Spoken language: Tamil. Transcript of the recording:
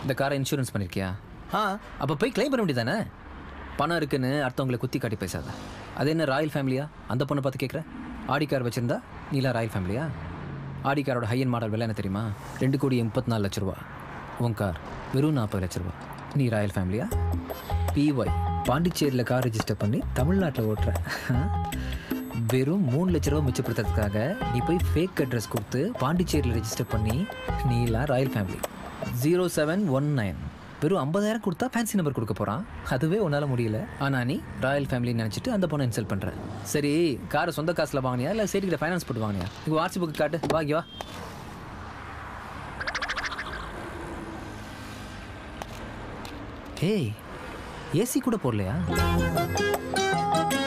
இந்த காரை இன்சூரன்ஸ் பண்ணிருக்கியா ஆ அப்போ போய் க்ளைம் பண்ண வேண்டியதானே பணம் இருக்குன்னு அடுத்தவங்களை குத்தி காட்டி பேசாத அது என்ன ராயல் ஃபேமிலியா அந்த பொண்ணை பார்த்து கேட்குற ஆடி கார் வச்சிருந்தா நீலா ராயல் ஃபேமிலியா ஆடி காரோட ஹையன் மாடல் விலை என்ன தெரியுமா ரெண்டு கோடி முப்பத்தி நாலு லட்ச ரூபா உன் கார் வெறும் நாற்பது லட்ச ரூபா நீ ராயல் ஃபேமிலியா பிஒய் பாண்டிச்சேரியில் கார் ரெஜிஸ்டர் பண்ணி தமிழ்நாட்டில் ஓட்டுற வெறும் மூணு லட்ச ரூபா மிச்சப்படுத்துறதுக்காக நீ போய் ஃபேக் அட்ரஸ் கொடுத்து பாண்டிச்சேரியில் ரெஜிஸ்டர் பண்ணி நீலாம் royal family zero seven one nine வெறும் ஐம்பதாயிரம் கொடுத்தா ஃபேன்சி நம்பர் கொடுக்க போகிறான் அதுவே உன்னால் முடியல ஆனால் நீ ராயல் ஃபேமிலின்னு நினச்சிட்டு அந்த பொண்ணை இன்சல்ட் பண்ணுற சரி காரை சொந்த காசில் வாங்கினியா இல்லை சேட்டிக்கிட்ட ஃபைனான்ஸ் போட்டு வாங்கினியா உங்கள் வாட்ஸ்அப் புக்கு காட்டு வா இங்க வா ஏய் ஏசி கூட போடலையா